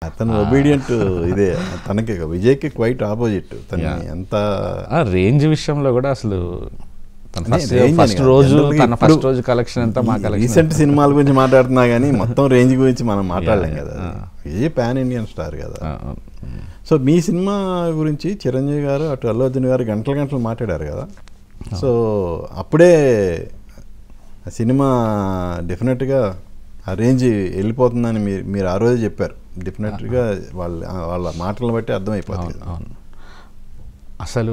అతను ఒబీడియంట్ ఇదే తనకి విజయ్కి క్వైట్ ఆపోజిట్ తను ఎంత ఆ రేంజ్ విషయంలో కూడా అసలు తన అదే ఫస్ట్ range అని ఫస్ట్ కాదు. రోజు Generally తన ఇప్పుడు ఫస్ట్ రోజు కలెక్షన్ అంతా మా కలెక్షన్ రీసెంట్ సినిమాల గురించి మాట్లాడుతున్నా కానీ మొత్తం రేంజ్ గురించి మనం మాట్లాడలేం కదా విజయ్ పాన్ ఇండియన్ స్టార్ కదా సో మీ సినిమా గురించి చిరంజీవి గారు అటు అల్లు అర్జున్ గారు గంటల గంటలు మాట్లాడారు కదా సో అప్పుడే ఆ సినిమా డెఫినెట్గా ఆ రేంజ్ వెళ్ళిపోతుందని మీరు మీరు ఆ రోజే చెప్పారు డెఫినెట్గా వాళ్ళ వాళ్ళ మాటలను బట్టి అర్థమైపోతుంది కదా. అవును అసలు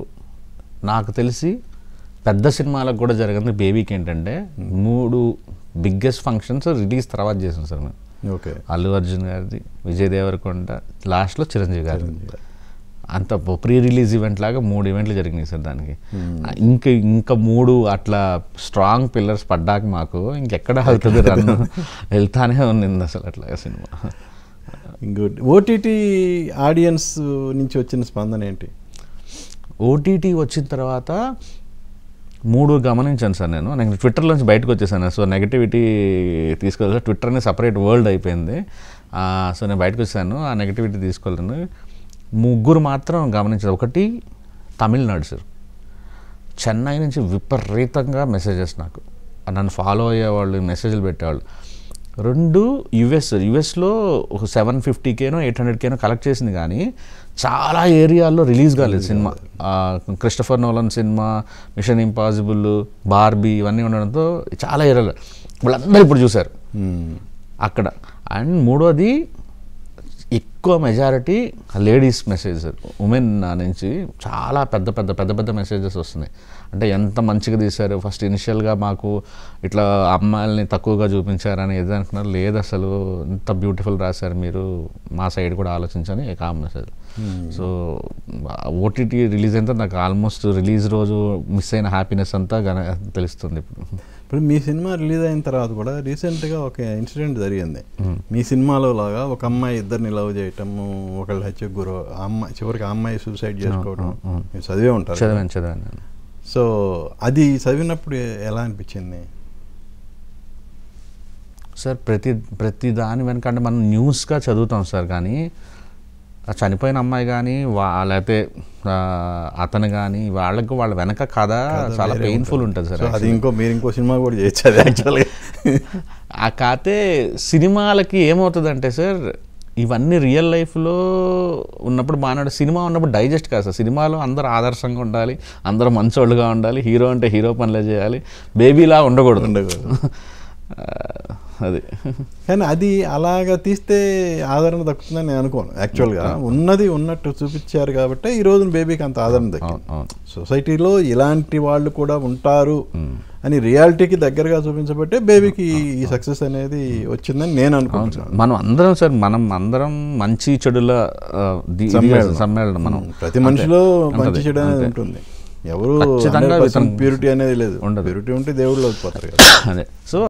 నాకు తెలిసి పెద్ద సినిమాలకు కూడా జరిగింది బేబీకి ఏంటంటే మూడు బిగ్గెస్ట్ ఫంక్షన్స్ రిలీజ్ తర్వాత చేసాం సార్ మేము ఓకే అల్లు అర్జున్ గారిది విజయ్ దేవరకొండ లాస్ట్లో చిరంజీవి గారిది అంత ప్రీ రిలీజ్ ఈవెంట్ లాగా మూడు ఈవెంట్లు జరిగినాయి సార్ దానికి ఇంకా ఇంకా మూడు అట్లా స్ట్రాంగ్ పిల్లర్స్ పడ్డాక మాకు ఇంకెక్కడ వెళ్తుంది రన్ వెళ్తానే ఉన్నింది అసలు అట్లా సినిమా ఇంకోటి ఓటీటీ ఆడియన్స్ నుంచి వచ్చిన స్పందన ఏంటి ఓటీటీ వచ్చిన తర్వాత మూడు గమనించాను సార్ నేను నేను ట్విట్టర్లోంచి బయటకు వచ్చేసాను సో నెగటివిటీ తీసుకోవాలి ట్విట్టర్ అనేది సపరేట్ వరల్డ్ అయిపోయింది ఆ, సో నేను బయటకు వచ్చాను ఆ నెగటివిటీ తీసుకోలేను ముగ్గురు మాత్రం గమనించారు ఒకటి తమిళనాడు సార్ చెన్నై నుంచి విపరీతంగా మెసేజెస్ నాకు నన్ను ఫాలో అయ్యేవాళ్ళు మెసేజ్లు పెట్టేవాళ్ళు రెండు యుఎస్ యుఎస్లో ఒక సెవెన్ ఫిఫ్టీకేనో ఎయిట్ హండ్రెడ్కేనో కలెక్ట్ చేసింది కానీ చాలా ఏరియాల్లో రిలీజ్ కాలేదు సినిమా ఆ, Christopher Nolan cinema mission impossible Barbie ఇవన్నీ ఉండడంతో చాలా ఏరియాలో వాళ్ళందరూ ఇప్పుడు చూశారు మ్మ్. అక్కడ అండ్ మూడోది ఎక్కువ మెజారిటీ లేడీస్ మెసేజ్ ఉమెన్ నుంచి చాలా పెద్ద పెద్ద పెద్ద పెద్ద మెసేజెస్ వస్తున్నాయి అంటే ఎంత మంచిగా తీశారు ఫస్ట్ ఇనిషియల్గా మాకు ఇట్లా అమ్మాయిల్ని తక్కువగా చూపించారని ఏదో అనుకున్నారు లేదు అసలు ఇంత బ్యూటిఫుల్ రాశారు మీరు మా సైడ్ కూడా ఆలోచించని కామ్ మెసేజ్ సో ఓటీటీ రిలీజ్ అయితే నాకు ఆల్మోస్ట్ రిలీజ్ రోజు మిస్ అయిన హ్యాపీనెస్ అంతా గన- తెలుస్తుంది ఇప్పుడు ఇప్పుడు మీ సినిమా రిలీజ్ అయిన తర్వాత కూడా రీసెంట్గా ఒక ఇన్సిడెంట్ జరిగింది మీ సినిమాలో లాగా ఒక అమ్మాయి ఇద్దరిని లవ్ చేయటము ఒకళ్ళు హత్యకు గురవ ఆ అమ్మాయి చివరికి ఆ అమ్మాయి సూసైడ్ చేసుకోవడం మీరు చదివే ఉంటారు కదా. చదివాను చదివాను నేను. సో అది చదివినప్పుడు ఎలా అనిపించింది సార్ ప్రతి ప్రతి దాని వెనక అంటే మనం న్యూస్గా చదువుతాం సార్ కానీ ఆ చనిపోయిన అమ్మాయి కానీ వా లేకపోతే ఆ, అతను కానీ వాళ్ళకు వాళ్ళ వెనక కథ చాలా వేరే పెయిన్ఫుల్ ఉంటుంది సార్ సో అది ఇంకో మీరు ఇంకో సినిమా కూడా చేయొచ్చు అది యాక్చువల్గా ఆ కాతే సినిమాలకి ఏమవుతుందంటే సార్ ఇవన్నీ రియల్ లైఫ్లో ఉన్నప్పుడు బాగా సినిమా ఉన్నప్పుడు డైజెస్ట్ కాదు సార్ సినిమాలో అందరూ ఆదర్శంగా ఉండాలి అందరూ మంచోళ్ళుగా ఉండాలి హీరో అంటే హీరో పనులే చేయాలి బేబీలా ఉండకూడదు ఉండకూడదు. ఆ, అది కానీ అది అలాగా తీస్తే ఆదరణ దక్కుతుందని నేను అనుకోను యాక్చువల్గా ఉన్నది ఉన్నట్టు చూపించారు కాబట్టి ఈ రోజున బేబీకి అంత ఆదరణ దక్కింది అవును అవును సొసైటీలో ఇలాంటి వాళ్ళు కూడా ఉంటారు అని రియాలిటీకి దగ్గరగా చూపించబట్టే బేబీకి ఈ సక్సెస్ అనేది వచ్చిందని నేను అనుకుంటున్నాను మనం అందరం సార్ మనం అందరం మంచి చెడుల ఆ, ది- ఇది సమ్మేళనం. సమ్మేళనం మనం ప్రతి మనిషిలో మంచి అంతే, చెడు అనేది అంతే. ఉంటుంది ఎవరు ఖచ్చితంగా ఇతను- ప్యూరిటీ అనేది లేదు ఉండదు. ప్యూరిటీ ఉంటే దేవుళ్ళు అయిపోతారు కదా అదే సో